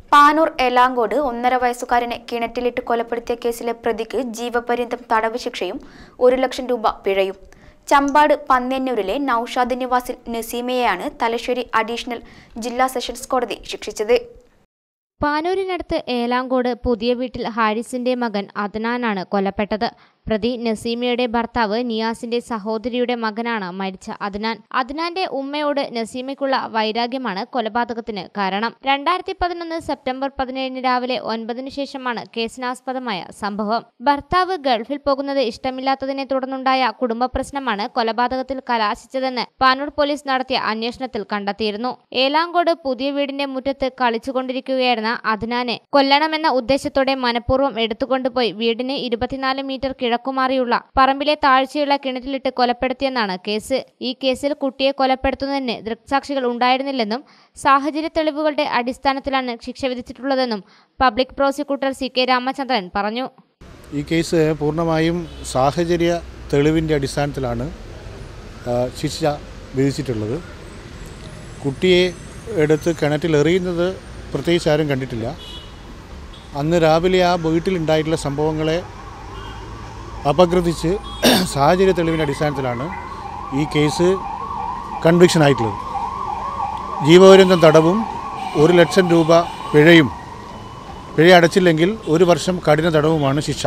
പാനൂർ എലാങ്കോട് ഒന്നര വയസ്സുകാരനെ കിണറ്റിലിട്ട് കൊലപ്പെടുത്തിയ കേസിലെ പ്രതിക്ക് ജീവപര്യന്തം തടവ് ശിക്ഷയും ഒരു ലക്ഷം രൂപ പിഴയും ചമ്പാട് പന്ന്യന്നൂരിലെ നൌഷാദ് നിവാസിൽ നസീമയെയാണ് തലശ്ശേരി അഡീഷണൽ ജില്ലാ സെഷൻസ് കോടതി ശിക്ഷിച്ചത് പാനൂരിനടുത്ത് ഏലാങ്കോട് പുതിയ വീട്ടിൽ ഹാരിസിന്റെ മകൻ അദ്നാനാണ് കൊല്ലപ്പെട്ടത് പ്രതി നസീമയുടെ ഭർത്താവ് നിയാസിന്റെ സഹോദരിയുടെ മകനാണ് മരിച്ച അദ്നാൻ അദ്നാന്റെ ഉമ്മയോട് നസീമയ്ക്കുള്ള വൈരാഗ്യമാണ് കൊലപാതകത്തിന് കാരണം രണ്ടായിരത്തി പതിനൊന്ന് സെപ്റ്റംബർ പതിനേഴിന് രാവിലെ ഒൻപതിനു ശേഷമാണ് കേസിനാസ്പദമായ സംഭവം ഭർത്താവ് ഗൾഫിൽ പോകുന്നത് ഇഷ്ടമില്ലാത്തതിനെ തുടർന്നുണ്ടായ കുടുംബ പ്രശ്നമാണ് കൊലപാതകത്തിൽ കലാശിച്ചതെന്ന് പാനൂർ പോലീസ് നടത്തിയ അന്വേഷണത്തിൽ കണ്ടെത്തിയിരുന്നു ഏലാങ്കോട് പുതിയ വീടിന്റെ മുറ്റത്ത് കളിച്ചുകൊണ്ടിരിക്കുകയായിരുന്ന അദ്നാനെ കൊല്ലണമെന്ന ഉദ്ദേശത്തോടെ മനഃപൂർവ്വം എടുത്തുകൊണ്ടുപോയി വീടിന് ഇരുപത്തിനാല് മീറ്റർ കിഴക്കുമാറിയുള്ള പറമ്പിലെ താഴ്ചയുള്ള കിണറ്റിലിട്ട് കൊലപ്പെടുത്തിയെന്നാണ് കേസ് ഈ കേസിൽ കുട്ടിയെ കൊലപ്പെടുത്തുന്നതിന് ദൃക്സാക്ഷികൾ ഉണ്ടായിരുന്നില്ലെന്നും സാഹചര്യ തെളിവുകളുടെ അടിസ്ഥാനത്തിലാണ് ശിക്ഷ വിധിച്ചിട്ടുള്ളതെന്നും public prosecutor C K Ramachandran പറഞ്ഞു ഈ കേസ് പൂർണ്ണമായും സാഹചര്യ തെളിവിൻ്റെ അടിസ്ഥാനത്തിലാണ് ആ, ശിക്ഷ വിധിച്ചിട്ടുള്ളത് കുട്ടിയെ എടുത്ത് കിണറ്റിൽ എറിയുന്നത് പ്രത്യേകിച്ച് ആരും കണ്ടിട്ടില്ല അന്ന് രാവിലെ ആ വീട്ടിലുണ്ടായിട്ടുള്ള സംഭവങ്ങളെ അപഗ്രഥിച്ച് സാഹചര്യ തെളിവിൻ്റെ അടിസ്ഥാനത്തിലാണ് ഈ കേസ് കൺവിക്ഷൻ ആയിട്ടുള്ളത് ജീവപര്യന്തം തടവും ഒരു ലക്ഷം രൂപ പിഴയും പിഴ അടച്ചില്ലെങ്കിൽ ഒരു വർഷം കഠിന തടവുമാണ് ശിക്ഷ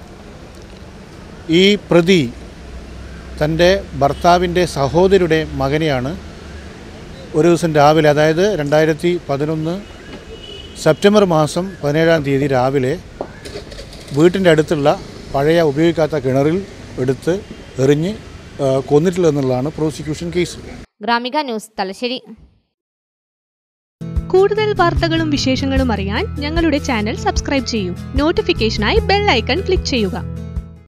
ഈ പ്രതി തൻ്റെ ഭർത്താവിൻ്റെ സഹോദരിയുടെ മകനെയാണ് ഒരു ദിവസം രാവിലെ അതായത് രണ്ടായിരത്തി പതിനൊന്ന് സെപ്റ്റംബർ മാസം പതിനേഴാം തീയതി രാവിലെ വീട്ടിൻ്റെ അടുത്തുള്ള പഴയ ഉപയോഗിക്കാത്ത കിണറിൽ എടുത്ത് എറിഞ്ഞ് ആ, കൊന്നിട്ടുള്ളതെന്നുള്ളതാണ് prosecution case Gramika news Thalassery കൂടുതൽ വാർത്തകളും വിശേഷങ്ങളും അറിയാൻ ഞങ്ങളുടെ ചാനൽ സബ്സ്ക്രൈബ് ചെയ്യൂ നോട്ടിഫിക്കേഷനായി ബെൽ ഐക്കൺ ക്ലിക്ക് ചെയ്യുക